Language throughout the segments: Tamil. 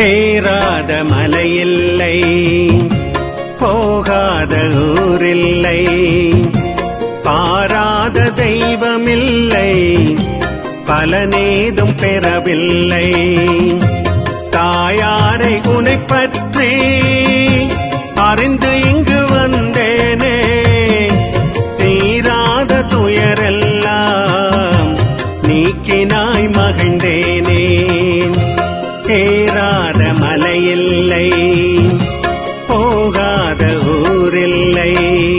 ஏறாத மலையில்லை போகாத ஊரில்லை பாராத தெய்வமில்லை பலனேதும் பெறவில்லை தாயாரை உனை பற்றி அறிந்து இங்கு வந்தேனே தீராத துயரெல்லாம் நீக்கினாய் மகிழ்ந்தேனே ஏறாத மலையில்லை போகாத ஊரில்லை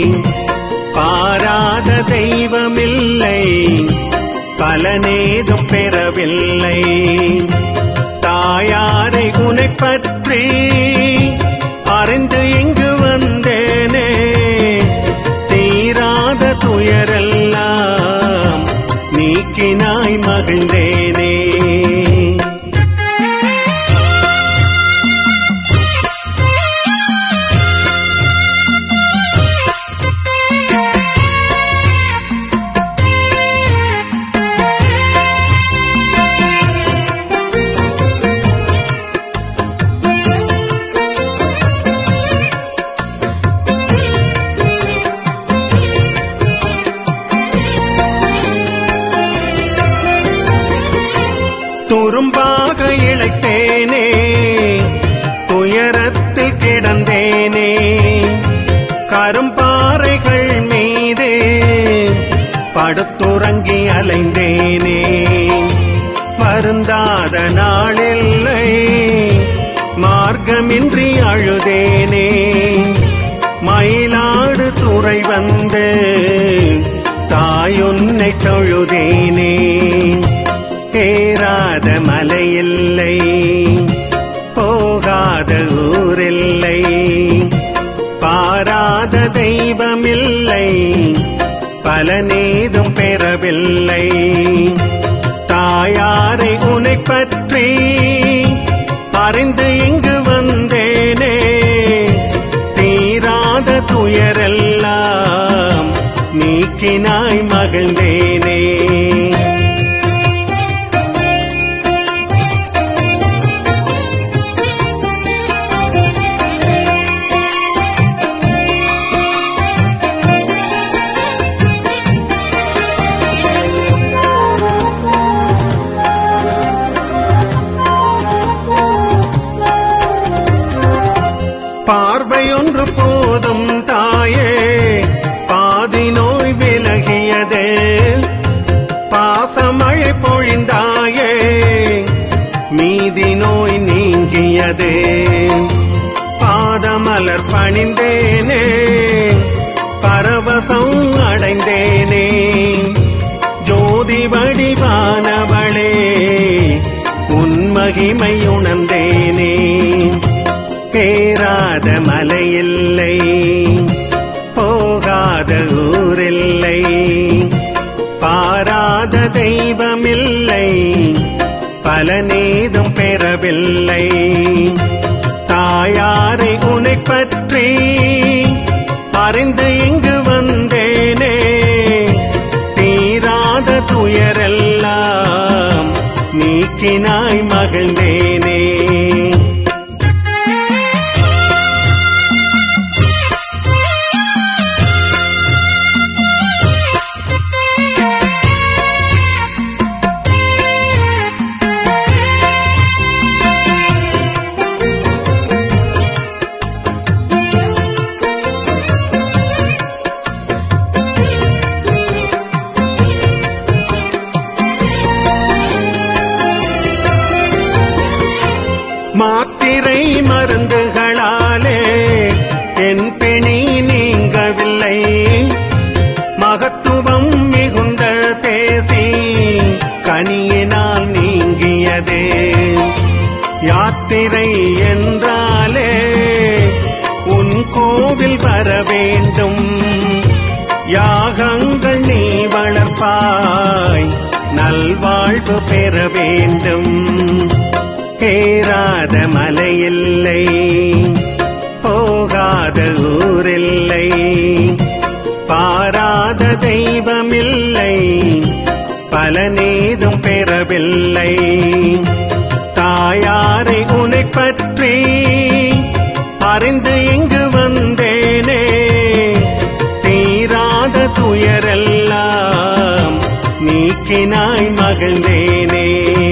பாராத தெய்வமில்லை பலனேதும் பெறவில்லை தாயாரை உனை பற்றி அறிந்து இங்கு வந்தேனே தீராத துயரெல்லாம் நீக்கினாய் மகிழ்ந்தேனே துரும்பாக இழைத்தேனே துயரத்தில் கிடந்தேனே கரும்பாறைகள் மீது படுத்துறங்கி அலைந்தேனே வருந்தாத நாளில்லை மார்க்கமின்றி அழுதேனே மயிலாடு துறை வந்து தாயுன்னை தொழுதேனே ஏறாத மலையில்லை போகாத ஊரில்லை பாராத தெய்வமில்லை பலனேதும் பெறவில்லை தாயாரை உனை பற்றி அறிந்து இங்கு வந்தேனே தீராத துயரெல்லாம் நீக்கினாய் மகிழ்ந்தேனே பார்வையொன்று போதும் தாயே பாதி நோய் விலகியதே பாசமழை பொழிந்தாயே மீதி நோய் நீங்கியதே பாதமலர் பணிந்தேனே பரவசம் அடைந்தேனே ஜோதி வடிவானவளே உன்மகிமை உணர்ந்தேனே பேராத மலையில்லை போகாத ஊரில்லை பாராத தெய்வமில்லை பலனேதும் பெறவில்லை தாயாரை உனை பற்றி அறிந்து இங்கு வந்தேனே தீராத துயரெல்லாம் நீக்கினாய் மகிழ்ந்தேனே மாத்திரை மருந்துகளாலே என் பிணி நீங்கவில்லை மகத்துவம் மிகுந்த தேசி கனியினால் நீங்கியதே யாத்திரை என்றாலே உன் கோவில் வர வேண்டும் யாகங்கள் நீ வளர்ப்பாய் நல்வாழ்வு பெற வேண்டும் ஏறாத மலையில்லை போகாத ஊரில்லை பாராத தெய்வமில்லை பலனேதும் பெறவில்லை தாயாரை உனை பற்றி நீக்கினாய் மகிழ்ந்தேனே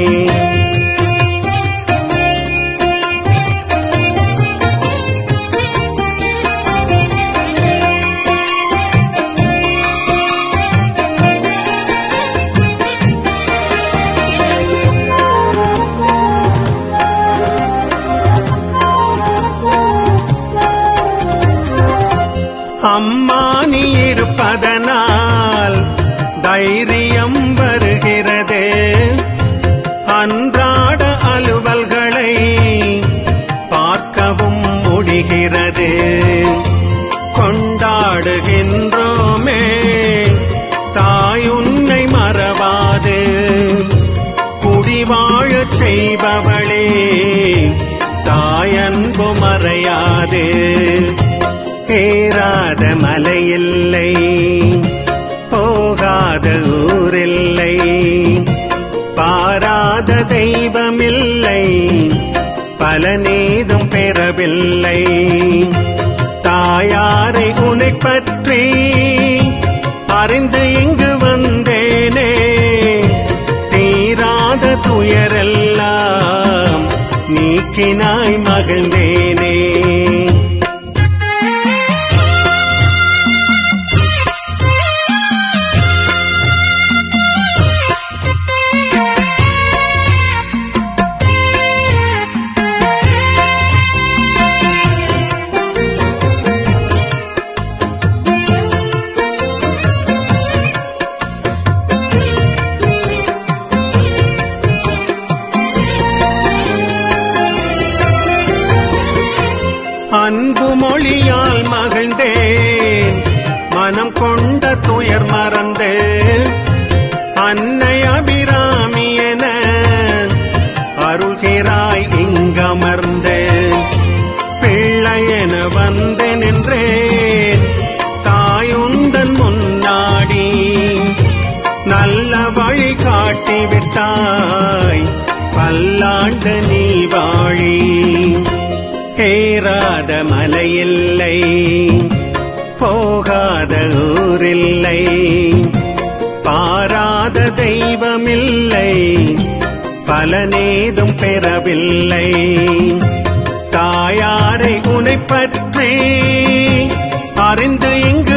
அம்மா நீ இருப்பதனால் தைரியம் வருகிறது அன்றாட அலுவல்களை பார்க்கவும் முடிகிறது கொண்டாடுகின்றோமே தாயுன்னை மறவாது குடிவாழச் செய்பவளே தாயன்பு மறையாது ஏறாத மலையில்லை போகாத ஊரில்லை பாராத தெய்வமில்லை பலனேதும் பெறவில்லை தாயாரை உனை பற்றி அறிந்து இங்கு வந்தேனே தீராத துயரெல்லாம் நீக்கினாய் மகிழ்ந்தேனே அன்பு மொழியால் மகிழ்ந்தேன் மனம் கொண்ட துயர் மறந்து அன்னை அபிராமி என அருள்கிறாய் இங்கமர்ந்து பிள்ளை என வந்து நின்றேன் தாயுந்தன் முன்னாடி நல்ல வழி காட்டி விட்டாய் பல்லாண்டு நீ வாழி ஏறாத மலையில்லை போகாத ஊரில்லை பாராத தெய்வமில்லை பலனேதும் பெறவில்லை தாயாரை உனை பற்றி அறிந்து இங்கு